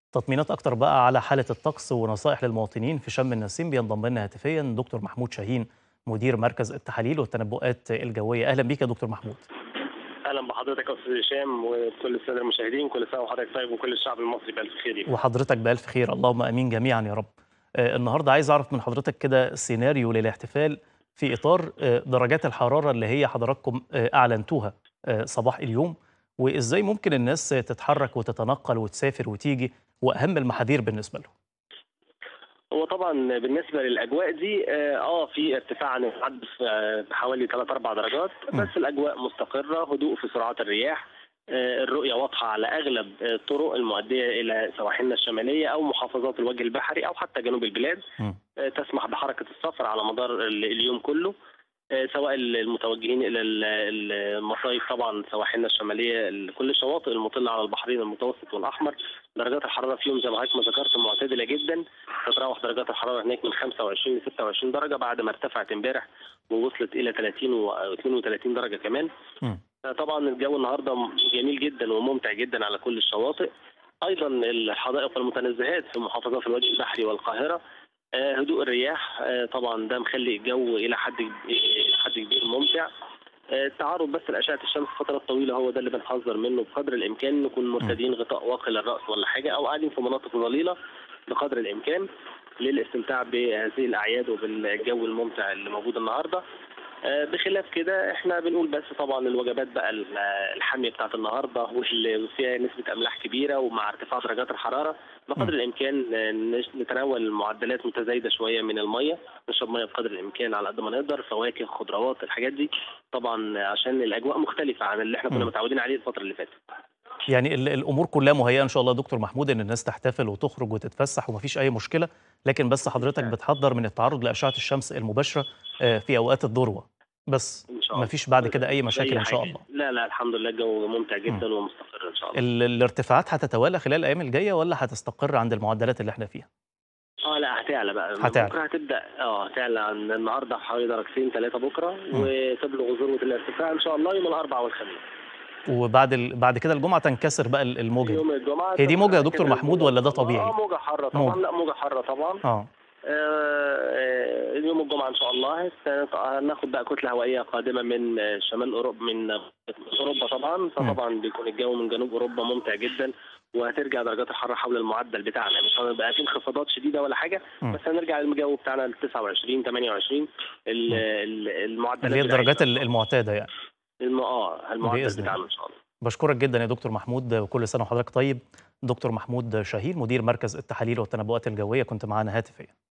تطمينات أكتر بقى على حالة الطقس ونصائح للمواطنين في شم النسيم بينضم لنا هاتفيا دكتور محمود شاهين مدير مركز التحاليل والتنبؤات الجوية أهلا بيك يا دكتور محمود اهلا بحضرتك يا استاذ هشام وكل الساده المشاهدين كل سنه وحضرتك طيب وكل الشعب المصري بالف خير وحضرتك بألف خير اللهم أمين جميعا يا رب آه النهاردة عايز أعرف من حضرتك كده سيناريو للاحتفال في إطار آه درجات الحرارة اللي هي حضراتكم آه أعلنتوها آه صباح اليوم وإزاي ممكن الناس تتحرك وتتنقل وتسافر وتيجي وأهم المحاذير بالنسبة لهم هو طبعا بالنسبه للاجواء دي اه في ارتفاع عن الحد بحوالي 3 4 درجات بس الاجواء مستقره هدوء في سرعات الرياح الرؤيه واضحه على اغلب الطرق المؤديه الى سواحلنا الشماليه او محافظات الوجه البحري او حتى جنوب البلاد تسمح بحركه السفر على مدار اليوم كله سواء المتوجهين الى المصايف طبعا سواحلنا الشماليه كل الشواطئ المطله على البحرين المتوسط والاحمر درجات الحراره فيهم زي ما حضرتك ما ذكرت معتدله جدا تتراوح درجات الحراره هناك من 25 ل 26 درجه بعد ما ارتفعت امبارح ووصلت الى 30 و 32 درجه كمان طبعا الجو النهارده جميل جدا وممتع جدا على كل الشواطئ ايضا الحدائق والمتنزهات في محافظات الوجه البحري والقاهره هدوء الرياح طبعا ده مخلي الجو الى حد حد كبير ممتع التعرض بس لاشعه الشمس فترات طويله هو ده اللي بنحذر منه بقدر الامكان نكون مرتدين غطاء واقي للراس ولا حاجه او قاعدين في مناطق ظليله بقدر الامكان للاستمتاع بهذه الاعياد وبالجو الممتع اللي موجود النهارده بخلاف كده احنا بنقول بس طبعا الوجبات بقى الحاميه بتاعت النهارده واللي فيها نسبه املاح كبيره ومع ارتفاع درجات الحراره بقدر الامكان نتناول معدلات متزايده شويه من الميه نشرب ميه بقدر الامكان على قد ما نقدر فواكه خضروات الحاجات دي طبعا عشان الاجواء مختلفه عن اللي احنا كنا متعودين عليه الفتره اللي فاتت يعني الامور كلها مهيئه ان شاء الله دكتور محمود ان الناس تحتفل وتخرج وتتفسح ومفيش اي مشكله لكن بس حضرتك بتحضر من التعرض لاشعه الشمس المباشره في اوقات الذروه بس مفيش بعد كده اي مشاكل ان شاء الله لا لا الحمد لله الجو ممتع جدا م. ومستقر ان شاء الله الارتفاعات هتتوالى خلال الايام الجايه ولا هتستقر عند المعدلات اللي احنا فيها اه لا هتعلى بقى هتعلى. بكره هتبدا اه هتعلى عن النهارده حوالي درجتين ثلاثه بكره م. وتبلغ ذروه الارتفاع ان شاء الله يوم الاربعاء والخميس وبعد ال... بعد كده الجمعه تنكسر بقى الموجه يوم الجمعه هي دي موجه يا دكتور محمود ولا ده طبيعي؟ اه موجه حاره طبعا موجة. لا موجه حاره طبعا اه يوم الجمعه ان شاء الله هناخد بقى كتله هوائيه قادمه من شمال اوروبا من اوروبا طبعا فطبعا بيكون الجو من جنوب اوروبا ممتع جدا وهترجع درجات الحراره حول المعدل بتاعنا مش هنبقى في انخفاضات شديده ولا حاجه بس هنرجع للجو بتاعنا ل 29 28 المعدلات اللي هي الدرجات المعتاده يعني الم... اه المعدل بتاعنا ان شاء الله بشكرك جدا يا دكتور محمود وكل سنه وحضرتك طيب دكتور محمود شاهين مدير مركز التحاليل والتنبؤات الجويه كنت معانا هاتفيا